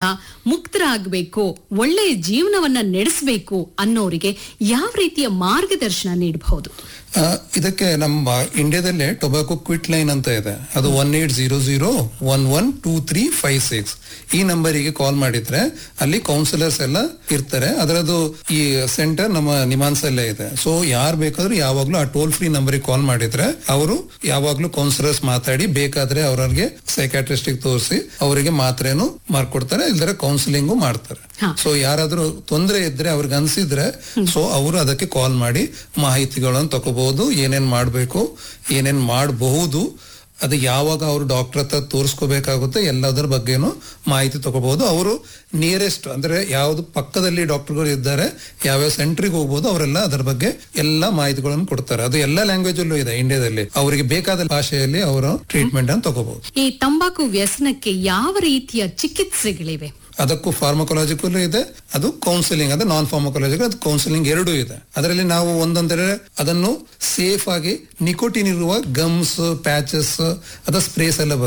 ಮುಕ್ತರಾಗಬೇಕು ಒಳ್ಳೆಯ ಜೀವನವನ್ನ ನಡೆಸಬೇಕು ಅನ್ನೋರಿಗೆ ಯಾವ ರೀತಿಯ ಮಾರ್ಗದರ್ಶನ ನೀಡಬಹುದು ಆ, ಇದಕ್ಕೆ ನಮ್ಮ ಇಂಡಿಯಾದಲ್ಲೇ ಟೊಬ್ಯಾಕೋ ಕ್ವಿಟ್ ಲೈನ್ ಅಂತ ಇದೆ ಅದು one eight zero zero one one two three five six ಈ ನಂಬರಿಗೆ ಕಾಲ್ ಮಾಡಿದ್ರೆ ಅಲ್ಲಿ ಕೌನ್ಸಿಲರ್ಸ್ ಎಲ್ಲ ಇರ್ತಾರೆ ಅದರದ್ದು ಈ ಸೆಂಟರ್ ನಮ್ಮ ನಿಮಾನ್ಸಲ್ಲೇ ಇದೆ ಸೊ ಯಾರು ಬೇಕಾದ್ರೂ ಯಾವಾಗ್ಲೂ ಆ ಟೋಲ್ ಫ್ರೀ ನಂಬರಿಗೆ ಕಾಲ್ ಮಾಡಿದ್ರೆ ಅವರು ಯಾವಾಗ್ಲೂ ಕೌನ್ಸಿಲರ್ಸ್ ಮಾತಾಡಿ ಬೇಕಾದ್ರೆ ಅವ್ರಿಗೆ ಸೈಕಾಟ್ರಿಸ್ಟಿಕ್ ತೋರಿಸಿ ಅವರಿಗೆ ಮಾತ್ರೆನು ಮಾಡ್ಕೊಡ್ತಾರೆ ಇಲ್ದ್ರೆ ಕೌನ್ಸಿಲಿಂಗು ಮಾಡ್ತಾರೆ ಹಾ. ಸೊ ಯಾರಾದ್ರೂ ತೊಂದರೆ ಇದ್ರೆ ಅವ್ರಿಗೆ ಅನ್ಸಿದ್ರೆ ಸೊ ಅವರು ಅದಕ್ಕೆ ಕಾಲ್ ಮಾಡಿ ಮಾಹಿತಿಗಳನ್ನು ತಗೋಬಹುದು ಏನೇನ್ ಮಾಡ್ಬೇಕು ಏನೇನ್ ಮಾಡಬಹುದು ಅದು ಯಾವಾಗ ಅವರು ಡಾಕ್ಟರ್ ಹತ್ರ ತೋರಿಸ್ಕೋಬೇಕಾಗುತ್ತೆ ಎಲ್ಲದರ ಬಗ್ಗೆನೂ ಮಾಹಿತಿ ತಗೋಬಹುದು ಅವರು ನಿಯರೆಸ್ಟ್ ಅಂದ್ರೆ ಯಾವ್ದು ಪಕ್ಕದಲ್ಲಿ ಡಾಕ್ಟರ್ಗಳು ಇದ್ದಾರೆ ಯಾವ್ಯಾವ ಸೆಂಟ್ರಿಗೆ ಹೋಗ್ಬೋದು ಅವರೆಲ್ಲ ಅದರ ಬಗ್ಗೆ ಎಲ್ಲ ಮಾಹಿತಿಗಳನ್ನು ಕೊಡ್ತಾರೆ ಅದು ಎಲ್ಲ ಲ್ಯಾಂಗ್ವೇಜ್ ಅಲ್ಲೂ ಇದೆ ಇಂಡಿಯಾದಲ್ಲಿ ಅವರಿಗೆ ಬೇಕಾದ ಭಾಷೆಯಲ್ಲಿ ಅವರು ಟ್ರೀಟ್ಮೆಂಟ್ ಅನ್ನು ತಗೋಬಹುದು ಈ ತಂಬಾಕು ವ್ಯಸನಕ್ಕೆ ಯಾವ ರೀತಿಯ ಚಿಕಿತ್ಸೆಗಳಿವೆ ಅದಕ್ಕೂ ಫಾರ್ಮಕೊಲಾಜಿಕಲ್ ಇದೆ ಅದು ಕೌನ್ಸಿಲಿಂಗ್ ಅಂದ್ರೆ ನಾನ್ ಫಾರ್ಮಕೊಲಾಜಿಕಲ್ ಅದು ಕೌನ್ಸಿಲಿಂಗ್ ಎರಡೂ ಇದೆ ಅದರಲ್ಲಿ ನಾವು ಒಂದಂದ್ರೆ ಅದನ್ನು ಸೇಫ್ ಆಗಿ ನಿಕೋಟಿನ್ ಇರುವ ಗಮ್ಸ್ ಪ್ಯಾಚಸ್ ಅದ ಸ್ಪ್ರೇಸ್ ಎಲ್ಲ ಬರುತ್ತೆ